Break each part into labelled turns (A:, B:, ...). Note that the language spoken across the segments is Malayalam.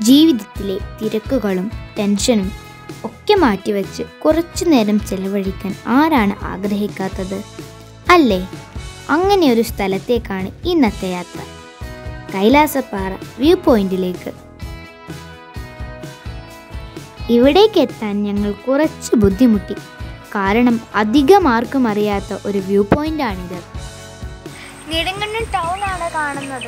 A: ജീവിതത്തിലെ തിരക്കുകളും ടെൻഷനും ഒക്കെ മാറ്റിവെച്ച് കുറച്ചു നേരം ചെലവഴിക്കാൻ ആരാണ് ആഗ്രഹിക്കാത്തത് അല്ലേ അങ്ങനെ ഒരു സ്ഥലത്തേക്കാണ് ഇന്നത്തെ യാത്ര കൈലാസപ്പാറ വ്യൂ പോയിന്റിലേക്ക് ഇവിടേക്ക് എത്താൻ ഞങ്ങൾ കുറച്ച് ബുദ്ധിമുട്ടി കാരണം അധികം ആർക്കും അറിയാത്ത ഒരു വ്യൂ പോയിന്റാണിത്
B: നെടുങ്കണ്ടം ടൗൺ ആണ് കാണുന്നത്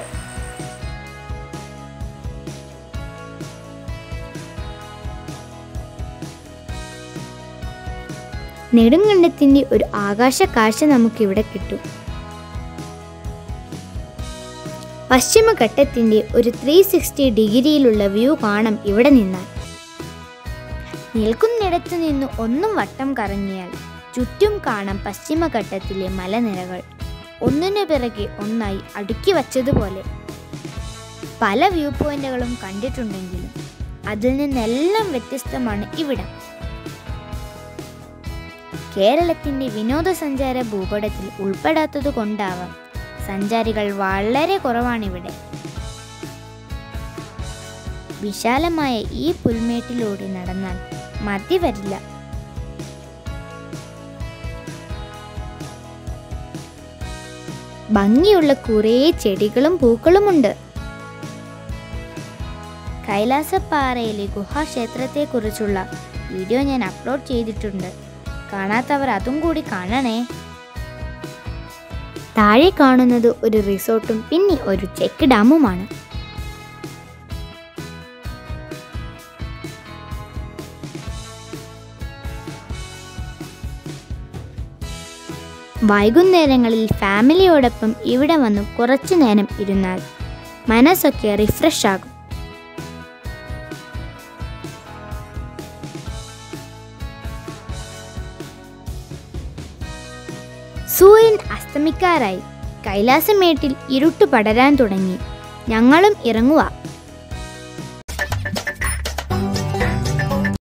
A: നെടുങ്കണ്ടത്തിൻ്റെ ഒരു ആകാശ കാഴ്ച നമുക്കിവിടെ കിട്ടും പശ്ചിമഘട്ടത്തിൻ്റെ ഒരു ത്രീ സിക്സ്റ്റി ഡിഗ്രിയിലുള്ള വ്യൂ കാണാം ഇവിടെ നിന്നാൽ നിൽക്കുന്നിടത്തു നിന്ന് ഒന്നും വട്ടം കറങ്ങിയാൽ ചുറ്റും കാണാം പശ്ചിമഘട്ടത്തിലെ മലനിരകൾ ഒന്നിനു പിറകെ ഒന്നായി അടുക്കി വച്ചതുപോലെ പല വ്യൂ പോയിന്റുകളും കണ്ടിട്ടുണ്ടെങ്കിലും അതിൽ നിന്നെല്ലാം വ്യത്യസ്തമാണ് ഇവിടം കേരളത്തിന്റെ വിനോദസഞ്ചാര ഭൂപടത്തിൽ ഉൾപ്പെടാത്തത് കൊണ്ടാവാം സഞ്ചാരികൾ വളരെ കുറവാണിവിടെ വിശാലമായ ഈ പുൽമേട്ടിലൂടെ നടന്നാൽ മതി വരില്ല ഭംഗിയുള്ള കുറേ ചെടികളും പൂക്കളുമുണ്ട് കൈലാസപ്പാറയിലെ ഗുഹാക്ഷേത്രത്തെക്കുറിച്ചുള്ള വീഡിയോ ഞാൻ അപ്ലോഡ് ചെയ്തിട്ടുണ്ട് കാണാത്തവർ അതും കൂടി കാണണേ താഴെ കാണുന്നത് ഒരു റിസോർട്ടും പിന്നെ ഒരു ചെക്ക് ഡാമുമാണ് വൈകുന്നേരങ്ങളിൽ ഫാമിലിയോടൊപ്പം ഇവിടെ വന്ന് കുറച്ചു നേരം ഇരുന്നാൽ മനസ്സൊക്കെ റിഫ്രഷ് ആകും സൂര്യൻ അസ്തമിക്കാറായി കൈലാസമേട്ടിൽ ഇരുട്ട് പടരാൻ തുടങ്ങി ഞങ്ങളും ഇറങ്ങുക